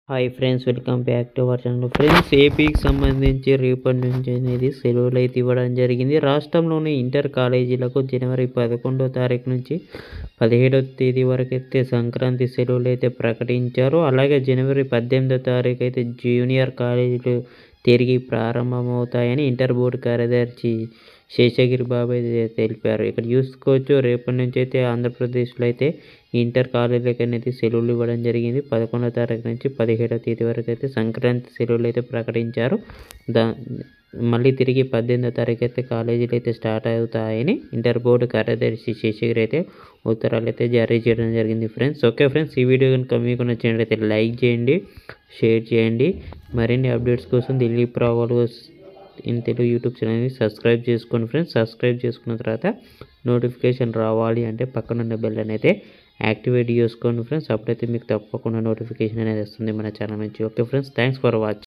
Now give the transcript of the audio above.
hi friends welcome back to our channel friends ఏపీకి సంబంధించి రేపటి నుంచి అనేది సెలవులు అయితే ఇవ్వడం జరిగింది రాష్ట్రంలోని ఇంటర్ కాలేజీలకు జనవరి పదకొండో తారీఖు నుంచి పదిహేడవ తేదీ వరకు అయితే సంక్రాంతి సెలవులు అయితే ప్రకటించారు అలాగే జనవరి పద్దెనిమిదో తారీఖు అయితే జూనియర్ కాలేజీలు తిరిగి ప్రారంభమవుతాయని ఇంటర్ బోర్డు కార్యదర్శి శేషగిరి బాబు అయితే తెలిపారు ఇక్కడ చూసుకోవచ్చు రేపటి నుంచి అయితే ఆంధ్రప్రదేశ్లో అయితే ఇంటర్ కాలేజీలకు అనేది సెలవులు ఇవ్వడం జరిగింది పదకొండో తారీఖు నుంచి పదిహేడవ తేదీ వరకు అయితే సంక్రాంతి సెలవులు అయితే ప్రకటించారు దా మళ్ళీ తిరిగి పద్దెనిమిదో తారీఖు అయితే కాలేజీలు అయితే స్టార్ట్ అవుతాయని ఇంటర్ బోర్డు కార్యదర్శి శేషగిరి అయితే ఉత్తరాలు అయితే జారీ చేయడం జరిగింది ఫ్రెండ్స్ ఓకే ఫ్రెండ్స్ ఈ వీడియో కనుక మీకు నచ్చినట్లయితే లైక్ చేయండి షేర్ చేయండి మరిన్ని అప్డేట్స్ కోసం దిలీప్ రావాలి ఇన్ తెలుగు యూట్యూబ్ ఛానల్ని సబ్స్క్రైబ్ చేసుకోండి ఫ్రెండ్స్ సబ్స్క్రైబ్ చేసుకున్న తర్వాత నోటిఫికేషన్ రావాలి అంటే పక్కన ఉన్న బెల్ అయితే యాక్టివేట్ చేసుకోండి ఫ్రెండ్స్ అప్పుడైతే మీకు తప్పకుండా నోటిఫికేషన్ అనేది వస్తుంది మన ఛానల్ నుంచి okay friends thanks for watching